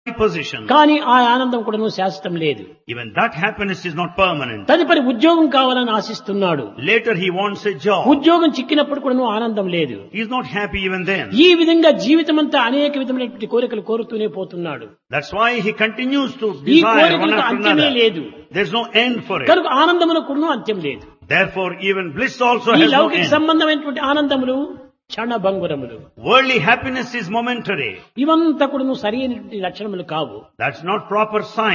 position. కానీ ఆ ఆనందం కూడాను శాశ్వతం లేదు Even that happiness is not permanent. తదుపరి ఉద్యోగం కావాలని ఆశిస్తున్నాడు Later he wants a job. ఉద్యోగం చిక్కినప్పుడు కూడాను ఆనందం లేదు He is not happy even then. ఈ విధంగా జీవితం అంతా అనేక విధమైనటువంటి కోరికలు కోరుతూనే పోతున్నాడు That's why he continues to ఈ desire one కోరికలకు after అంత్యమే another. లేదు There's no end for it. కనుక ఆనందములకు కూడాను అంత్యం లేదు Therefore even bliss also ఈ has no లౌకిక end. సంబంధమైనటువంటి ఆనందములు క్షణభంగురములు Worldly happiness is momentary. ఇవంతా కూడాను సరి అయినటువంటి లక్షణములు కావు That's not proper sign.